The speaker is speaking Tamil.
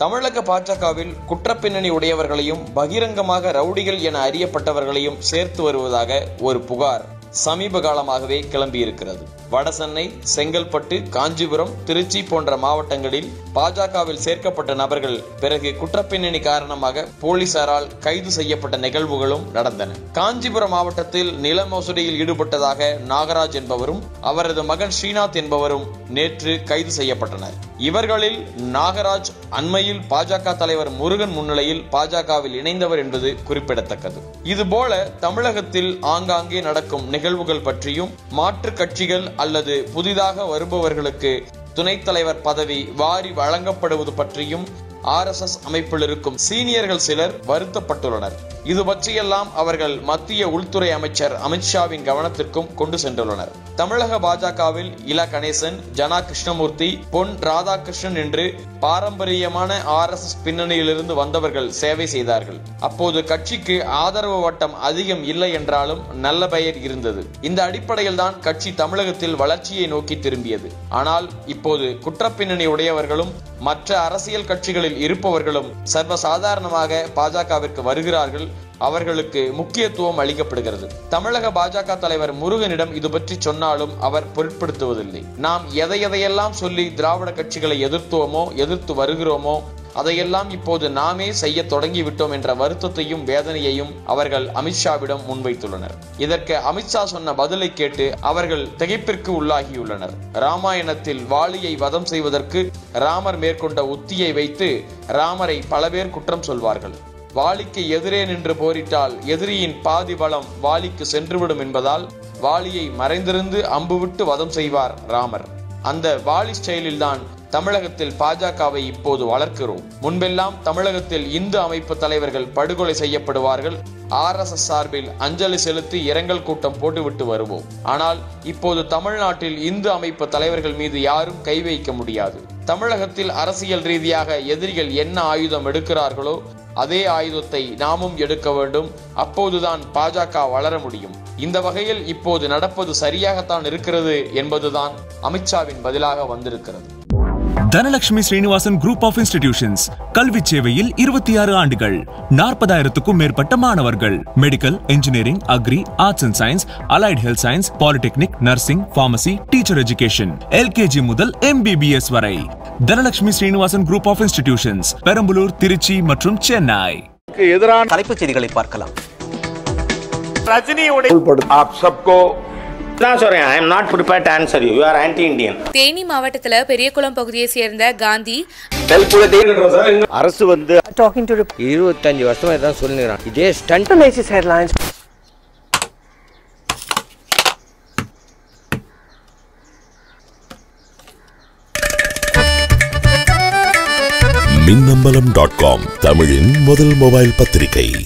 தமிழக பாஜகவில் குற்றப்பின்னணி உடையவர்களையும் பகிரங்கமாக ரவுடிகள் என அறியப்பட்டவர்களையும் சேர்த்து வருவதாக ஒரு புகார் சமீப காலமாகவே கிளம்பியிருக்கிறது வடசென்னை செங்கல்பட்டு காஞ்சிபுரம் திருச்சி போன்ற மாவட்டங்களில் பாஜகவில் சேர்க்கப்பட்ட நபர்கள் பிறகு குற்றப்பின்னணி காரணமாக போலீசாரால் கைது செய்யப்பட்ட நிகழ்வுகளும் நடந்தன காஞ்சிபுரம் மாவட்டத்தில் நில மோசடியில் ஈடுபட்டதாக நாகராஜ் என்பவரும் அவரது மகன் ஸ்ரீநாத் என்பவரும் நேற்று கைது செய்யப்பட்டனர் இவர்களில் நாகராஜ் அண்மையில் பாஜக தலைவர் முருகன் முன்னிலையில் பாஜகவில் இணைந்தவர் என்பது குறிப்பிடத்தக்கது இதுபோல தமிழகத்தில் ஆங்காங்கே நடக்கும் நிகழ்வுகள் பற்றியும் மாற்றுக் கட்சிகள் அல்லது புதிதாக வருபவர்களுக்கு துணைத் தலைவர் பதவி வாரி வழங்கப்படுவது பற்றியும் ஆர்எஸ்எஸ் அமைப்பில் இருக்கும் சீனியர்கள் சிலர் வருத்தப்பட்டுள்ளனர் இது பற்றியெல்லாம் அவர்கள் மத்திய உள்துறை அமைச்சர் அமித்ஷாவின் கவனத்திற்கும் கொண்டு சென்றுள்ளனர் தமிழக பாஜகவில் இல கணேசன் ஜனா கிருஷ்ணமூர்த்தி பொன் ராதாகிருஷ்ணன் என்று பாரம்பரியமான ஆர்எஸ்எஸ் பின்னணியிலிருந்து வந்தவர்கள் சேவை செய்தார்கள் அப்போது கட்சிக்கு ஆதரவு வட்டம் அதிகம் இல்லை என்றாலும் நல்ல பெயர் இருந்தது இந்த அடிப்படையில் தான் கட்சி தமிழகத்தில் வளர்ச்சியை நோக்கி திரும்பியது ஆனால் இப்போது குற்றப்பின்னணி உடையவர்களும் மற்ற அரசியல் கட்சிகளில் இருப்பவர்களும் சர்வசாதாரணமாக பாஜகவிற்கு வருகிறார்கள் அவர்களுக்கு முக்கியத்துவம் அளிக்கப்படுகிறது தமிழக பாஜக தலைவர் முருகனிடம் இது பற்றி சொன்னாலும் அவர் பொருட்படுத்துவதில்லை நாம் எதை எதையெல்லாம் சொல்லி திராவிட கட்சிகளை எதிர்த்தோமோ எதிர்த்து வருகிறோமோ அதையெல்லாம் இப்போது நாமே செய்ய தொடங்கிவிட்டோம் என்ற வருத்தத்தையும் வேதனையையும் அவர்கள் அமித்ஷாவிடம் முன்வைத்துள்ளனர் இதற்கு அமித்ஷா சொன்ன பதிலை கேட்டு அவர்கள் திகைப்பிற்கு உள்ளாகியுள்ளனர் ராமாயணத்தில் வாலியை வதம் செய்வதற்கு ராமர் மேற்கொண்ட உத்தியை வைத்து ராமரை பல பேர் குற்றம் சொல்வார்கள் வாலிக்கு எதிரே நின்று போரிட்டால் எதிரியின் பாதி பலம் வாலிக்கு சென்றுவிடும் என்பதால் வாலியை மறைந்திருந்து அம்பு விட்டு வதம் செய்வார் ராமர் அந்த வாலி ஸ்டைலில் தான் தமிழகத்தில் பாஜகவை இப்போது வளர்க்கிறோம் முன்பெல்லாம் தமிழகத்தில் இந்து அமைப்பு தலைவர்கள் படுகொலை செய்யப்படுவார்கள் ஆர்எஸ்எஸ் சார்பில் அஞ்சலி செலுத்தி இரங்கல் கூட்டம் போட்டுவிட்டு வருவோம் ஆனால் இப்போது தமிழ்நாட்டில் இந்து அமைப்பு தலைவர்கள் மீது யாரும் கை வைக்க முடியாது தமிழகத்தில் அரசியல் ரீதியாக எதிரிகள் என்ன ஆயுதம் எடுக்கிறார்களோ அதே ஆயுதத்தை நாமும் எடுக்க வேண்டும் அப்போதுதான் பாஜக வளர முடியும் இந்த வகையில் இப்போது நடப்பது சரியாகத்தான் இருக்கிறது என்பதுதான் அமித்ஷாவின் பதிலாக வந்திருக்கிறது Dhanalakshmi Srinivasan group of institutions கல்வி சேவையில் இருபத்தி ஆறு ஆண்டுகள் நாற்பதாயிரத்துக்கும் மேற்பட்ட மாணவர்கள் medical engineering agri arts and science allied health science polytechnic nursing pharmacy teacher education LKG முதல் எம்பிபிஎஸ் வரை Dhanalakshmi Srinivasan group of institutions Perambalur Trichy மற்றும் சென்னை எதிரான தலைப்புச் செய்திகளை பார்க்கலாம் ரஜினியுடைய आप सबको நான் சொல்றேன் I am not prepare to answer you you are anti Indian Theni மாவட்டத்துல பெரியகுளம் பகுதியை சேர்ந்த காந்தி அரசு வந்து talking to இருபத்தஞ்சு வருஷமா இதான் சொல்லுங்கிறான் இதே stunt the latest headlines. Minnambalam dot com தமிழின் முதல் மொபைல் பத்திரிகை